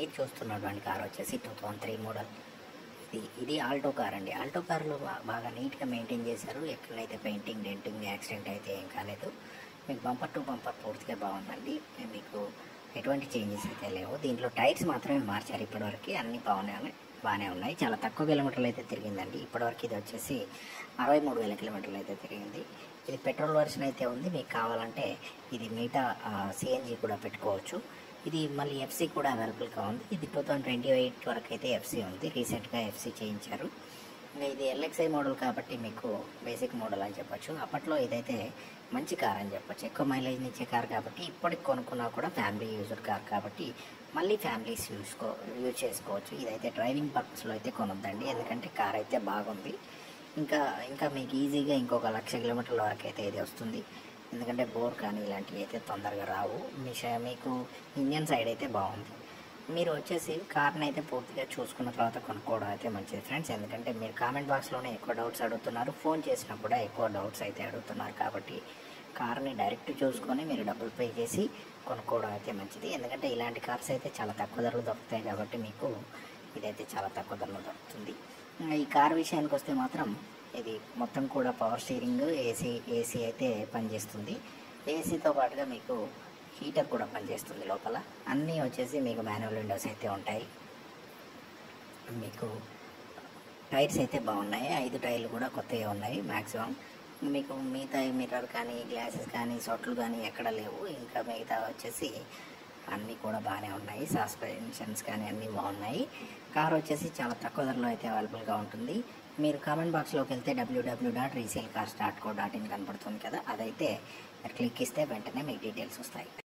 మీరు చూస్తున్నటువంటి కార్ వచ్చేసి టూ థౌజండ్ త్రీ మోడల్ ఇది ఇది ఆల్టో కార్ అండి ఆల్టో కార్లో బా- బాగా నీట్గా మెయింటైన్ చేశారు ఎక్కడైతే పెయింటింగ్ డెంటింగ్ యాక్సిడెంట్ అయితే ఏం కాలేదు మీకు బంపర్ టు బంపర్ పూర్తిగా బాగుందండి మీకు ఎటువంటి చేంజెస్ అయితే లేవు దీంట్లో టైర్స్ మాత్రమే మార్చారు ఇప్పటివరకు అన్నీ బాగానే ఉన్నాయి బాగానే ఉన్నాయి చాలా తక్కువ కిలోమీటర్లు అయితే తిరిగిందండి ఇప్పటివరకు ఇది వచ్చేసి అరవై మూడు వేల కిలోమీటర్లు అయితే తిరిగింది ఇది పెట్రోల్ వర్షన్ అయితే ఉంది మీకు కావాలంటే ఇది మిగతా సిఎన్జి కూడా పెట్టుకోవచ్చు ఇది మళ్ళీ ఎఫ్సి కూడా అవైలబుల్గా ఉంది ఇది టూ థౌజండ్ ట్వంటీ ఎయిట్ వరకు అయితే ఎఫ్సి ఉంది రీసెంట్గా ఎఫ్సి చేయించారు ఇంకా ఇది ఎల్ఎక్స్ఐ మోడల్ కాబట్టి మీకు బేసిక్ మోడల్ అని చెప్పొచ్చు అప్పట్లో ఇదైతే మంచి కార్ అని చెప్పొచ్చు ఎక్కువ మైలేజ్ ఇచ్చే కార్ కాబట్టి ఇప్పటికి కొనుక్కున్నా కూడా ఫ్యామిలీ యూజర్ కార్ కాబట్టి మళ్ళీ ఫ్యామిలీస్ యూసుకో యూజ్ చేసుకోవచ్చు ఇదైతే డ్రైవింగ్ పర్పస్లో అయితే కొనొద్దండి ఎందుకంటే కార్ అయితే బాగుంది ఇంకా ఇంకా మీకు ఈజీగా ఇంకొక లక్ష కిలోమీటర్ల వరకు అయితే ఇది వస్తుంది ఎందుకంటే బోర్ కానీ ఇలాంటివి అయితే తొందరగా రావు మీ ష- మీకు ఇంజన్ సైడ్ అయితే బాగుంది మీరు వచ్చేసి కార్ని అయితే పూర్తిగా చూసుకున్న తర్వాత కొనుక్కోవడం అయితే మంచిది ఫ్రెండ్స్ ఎందుకంటే మీరు కామెంట్ బాక్స్లోనే ఎక్కువ డౌట్స్ అడుగుతున్నారు ఫోన్ చేసినా కూడా ఎక్కువ డౌట్స్ అయితే అడుగుతున్నారు కాబట్టి కార్ని డైరెక్ట్ చూసుకొని మీరు డబ్బులు పే చేసి కొనుక్కోవడం అయితే మంచిది ఎందుకంటే ఇలాంటి కార్స్ అయితే చాలా తక్కువ ధరలు దొరుకుతాయి కాబట్టి మీకు ఇదైతే చాలా తక్కువ ధరలో దొరుకుతుంది ఇంకా ఈ కార్ విషయానికి వస్తే మాత్రం ఇది మొత్తం కూడా పవర్ స్టీరింగ్ ఏసీ ఏసీ అయితే పనిచేస్తుంది ఏసీతో పాటుగా మీకు హీటర్ కూడా పనిచేస్తుంది లోపల అన్నీ వచ్చేసి మీకు మాన్యువల్ విండోస్ అయితే ఉంటాయి మీకు టైర్స్ అయితే బాగున్నాయి ఐదు టైర్లు కూడా కొత్తవి ఉన్నాయి మ్యాక్సిమం మీకు మిగతా మిర్రర్ కానీ గ్లాసెస్ కానీ సొట్లు కానీ ఎక్కడ లేవు ఇంకా మిగతా వచ్చేసి అన్నీ కూడా బాగానే ఉన్నాయి సస్పెన్షన్స్ కానీ అన్నీ బాగున్నాయి కార్ వచ్చేసి చాలా తక్కువ ధరలో అయితే అవైలబుల్గా ఉంటుంది మీరు కామెంట్ బాక్స్లోకి వెళ్తే W W dot resale cars dot co dot in కనపడుతుంది కదా అదైతే క్లిక్ ఇస్తే వెంటనే మీకు డీటెయిల్స్ వస్తాయి